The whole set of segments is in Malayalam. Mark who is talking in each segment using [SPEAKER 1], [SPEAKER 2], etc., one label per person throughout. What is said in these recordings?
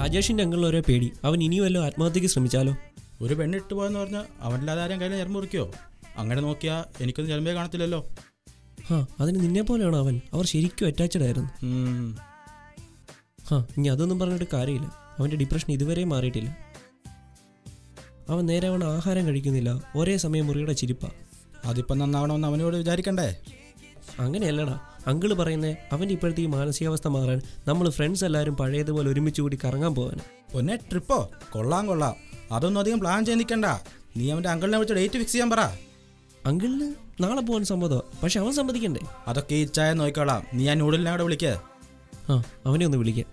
[SPEAKER 1] രാജേഷിന്റെ അങ്കിളിന് ഒരേ പേടി അവൻ ഇനിയും വല്ലതും ആത്മഹത്യക്ക് ശ്രമിച്ചാലോ
[SPEAKER 2] ഒരു പെണ്ണിട്ട് പോയെന്ന് പറഞ്ഞാൽ അവനില്ലാതെ ആരും കയ്യിൽ ഞരമ്പ് മുറിക്കോ അങ്ങനെ നോക്കിയാൽ എനിക്കൊന്നും ഞരമ്പേ കാണത്തില്ലല്ലോ
[SPEAKER 1] ആ അതിന് നിന്നെ പോലെയാണോ അവൻ അവർ ശരിക്കും അറ്റാച്ച്ഡ് ആയിരുന്നു
[SPEAKER 2] ഉം.
[SPEAKER 1] ആ ഇനി അതൊന്നും പറഞ്ഞിട്ട് കാര്യമില്ല അവൻ്റെ ഡിപ്രഷൻ ഇതുവരെ മാറിയിട്ടില്ല അവൻ നേരെ അവൻ ആഹാരം കഴിക്കുന്നില്ല ഒരേ സമയം മുറിയുടെ ചിരിപ്പ
[SPEAKER 2] അതിപ്പം നന്നാവണമെന്ന് അവനോട് വിചാരിക്കണ്ടേ
[SPEAKER 1] അങ്ങനെയല്ലടാ അങ്കിള് പറയുന്നേ അവൻ്റെ ഇപ്പോഴത്തെ ഈ മാനസികാവസ്ഥ മാറാൻ നമ്മൾ ഫ്രണ്ട്സ് എല്ലാവരും പഴയതുപോലെ ഒരുമിച്ച് കൂടി കറങ്ങാൻ പോകാൻ
[SPEAKER 2] ഒന്നേ ട്രിപ്പോ കൊള്ളാം കൊള്ളാം അതൊന്നും അധികം പ്ലാൻ ചെയ്ത് നിൽക്കണ്ട നീ അവൻ്റെ അങ്കിളിനെ വിളിച്ച് ഡേറ്റ് ഫിക്സ് ചെയ്യാൻ പറ
[SPEAKER 1] അങ്കിളിന് നാളെ പോകാൻ സമ്മതമാണ് പക്ഷെ അവൻ സമ്മതിക്കണ്ടേ
[SPEAKER 2] അതൊക്കെ ഈ ചായ നോക്കിക്കോളാം നീ ആ നൂഡിലിനെ അവിടെ വിളിക്കുക
[SPEAKER 1] ആ അവനെ ഒന്ന് വിളിക്കാം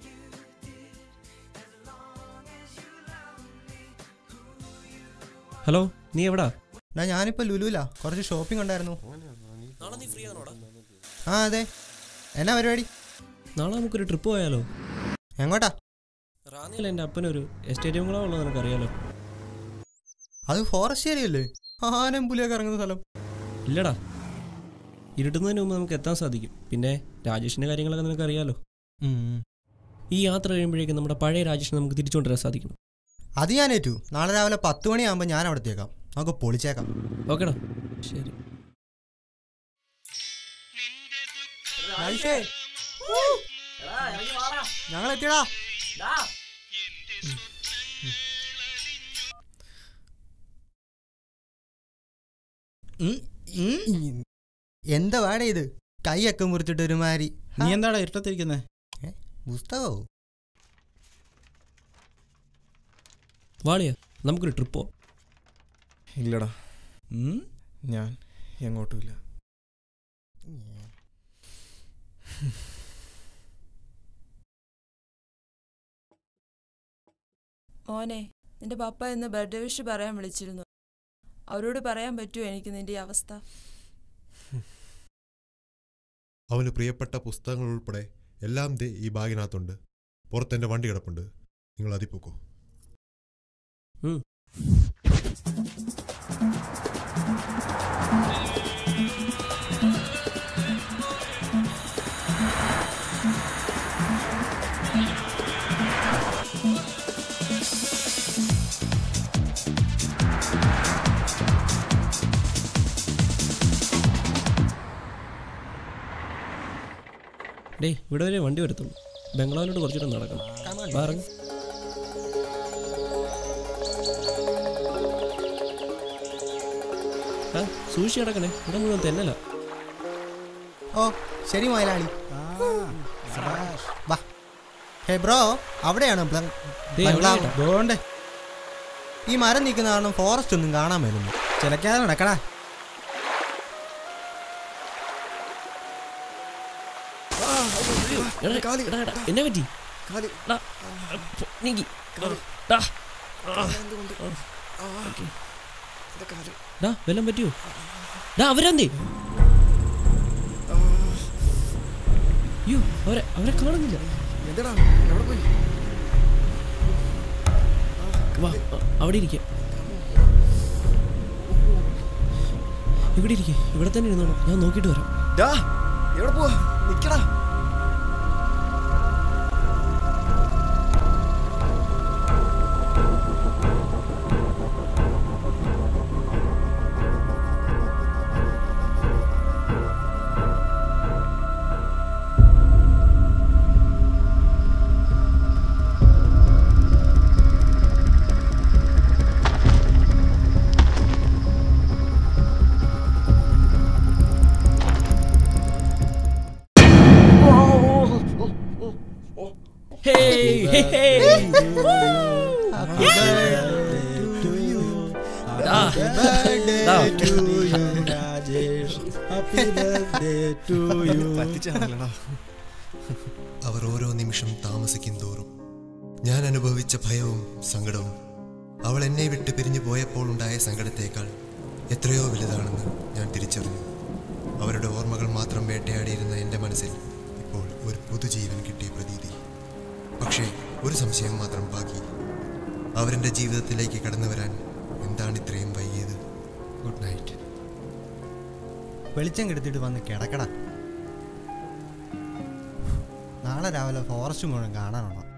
[SPEAKER 1] ഹലോ നീ എവിടാ
[SPEAKER 3] ഡാ ഞാനിപ്പോ ലുലുല കുറച്ച് ഷോപ്പിംഗ് ഉണ്ടായിരുന്നു
[SPEAKER 1] നാളെ നീ ഫ്രീ ആണോടാ
[SPEAKER 3] ആ അതെ എന്നാ പരിപാടി
[SPEAKER 1] നാളെ നമുക്കൊരു ട്രിപ്പ് പോയാലോ
[SPEAKER 3] എങ്ങോട്ടാ
[SPEAKER 1] റാന്നിയിൽ എൻ്റെ അപ്പനൊരു എസ്റ്റേറ്റ് ബംഗ്ലാവ് ഉള്ളത് നിനക്കറിയാലോ
[SPEAKER 3] അത് ഫോറസ്റ്റ് ഏരിയ അല്ലേ ആനം പുലിയൊക്കെ ഇറങ്ങുന്ന സ്ഥലം
[SPEAKER 1] ഇല്ലടാ ഇരുട്ടുന്നതിന് മുമ്പ് നമുക്ക് എത്താൻ സാധിക്കും പിന്നെ രാജേഷിൻ്റെ കാര്യങ്ങളൊക്കെ നിനക്കറിയാലോ
[SPEAKER 3] ഉം.
[SPEAKER 1] ഈ യാത്ര കഴിയുമ്പോഴേക്കും നമ്മുടെ പഴയ രാജേഷിനെ നമുക്ക് തിരിച്ചുകൊണ്ടുവരാൻ സാധിക്കണം
[SPEAKER 3] അത് ഞാൻ ഏറ്റു നാളെ രാവിലെ പത്ത് മണിയാകുമ്പോൾ ഞാൻ അവിടെ എത്തിയേക്കാം നമുക്ക് പൊളിച്ചേക്കാം
[SPEAKER 1] ഓക്കെടാ ശരി
[SPEAKER 3] ഞങ്ങൾ എത്തിയടാ
[SPEAKER 2] ഉം, ഉം.
[SPEAKER 3] എന്താ വാടേ ഇത് കൈയൊക്കെ മുറിച്ചിട്ട് ഒരുമാതിരി
[SPEAKER 2] നീ എന്താടാ ഇരുട്ടത്തിരിക്കുന്നത്
[SPEAKER 3] പുസ്തകോ
[SPEAKER 1] വാളിയ നമുക്കൊരു ട്രിപ്പോ
[SPEAKER 4] ഇല്ലടാ ഞാൻ എങ്ങോട്ടുമില്ല
[SPEAKER 5] മോനെ നിന്റെ പപ്പ ഇന്ന് ബർത്ത്ഡേ വിഷ് പറയാൻ വിളിച്ചിരുന്നു അവരോട് പറയാൻ പറ്റുമോ എനിക്ക് നിന്റെ ഈ അവസ്ഥ
[SPEAKER 6] അവന് പ്രിയപ്പെട്ട പുസ്തകങ്ങൾ ഉൾപ്പെടെ എല്ലാം ദേ ഈ ബാഗിനകത്തുണ്ട് പുറത്തെൻ്റെ വണ്ടി കിടപ്പുണ്ട് നിങ്ങൾ അതിൽ പോക്കോ
[SPEAKER 1] ഡേ ഇവിടെ വരെ വണ്ടി വരത്തുള്ളൂ ബംഗ്ലാവിലോട്ട് കുറച്ചിട്ട് നടക്കണം വാ, ഇറങ്ങ്. ആ സൂക്ഷിച്ച് കിടക്കണേ ഇവിടെ മുഴുവൻ തെന്നല
[SPEAKER 3] ഓ ശരി മുതലാളി വാ ഹേ ബ്രോ അവിടെയാണ് ബ്ലങ്-
[SPEAKER 1] ദേ,
[SPEAKER 3] ബംഗ്ലാവ്.
[SPEAKER 1] അവിടെ
[SPEAKER 2] പോണ്ടേ
[SPEAKER 3] ഈ മരം നിൽക്കുന്ന കാരണം ഫോറസ്റ്റ് ഒന്നും കാണാൻ വരുന്നു
[SPEAKER 2] ചിലക്കാതെ നടക്കടാ
[SPEAKER 1] എടാ, എടാ, എടാ, എന്നെ പറ്റി എടാ, പോ, നീങ്ങി ഡാ. ഓക്കേ. ഡാ വല്ലതും പറ്റിയോ ഡാ അവരെന്തേ അയ്യോ അവരെ അവരെ കാണുന്നില്ല
[SPEAKER 4] എന്തെടാ എവിടെ പോയി
[SPEAKER 1] വാ അ- അവിടെ ഇരിക്കാം ഇവിടെ ഇരിക്കേ ഇവിടെ തന്നെ ഇരുന്നോളാം ഞാൻ നോക്കിയിട്ട് വരാം
[SPEAKER 4] ഡാ എവിടെ പോവാ നിക്കടാ
[SPEAKER 1] Hey, hey, hey. ഡാ, ഡാ.
[SPEAKER 4] പറ്റിച്ചാണല്ലടാ
[SPEAKER 6] അവർ ഓരോ നിമിഷം താമസിക്കും തോറും ഞാൻ അനുഭവിച്ച ഭയവും സങ്കടവും അവൾ എന്നെ വിട്ട് പിരിഞ്ഞു പോയപ്പോൾ ഉണ്ടായ സങ്കടത്തേക്കാൾ എത്രയോ വലുതാണെന്ന് ഞാൻ തിരിച്ചറിഞ്ഞു അവരുടെ ഓർമ്മകൾ മാത്രം വേട്ടയാടിയിരുന്ന എൻ്റെ മനസ്സിൽ ഇപ്പോൾ ഒരു പുതുജീവൻ കിട്ടിയ പ്രതീതി പക്ഷേ ഒരു സംശയം മാത്രം ബാക്കി അവരെൻ്റെ ജീവിതത്തിലേക്ക് കടന്നു വരാൻ എന്താണ് ഇത്രയും വൈകിയത് ഗുഡ് നൈറ്റ്
[SPEAKER 3] വെളിച്ചം കെടുത്തിട്ട് വന്ന് കിടക്കട നാളെ രാവിലെ ഫോറസ്റ്റ് മുഴുവൻ കാണാനുള്ള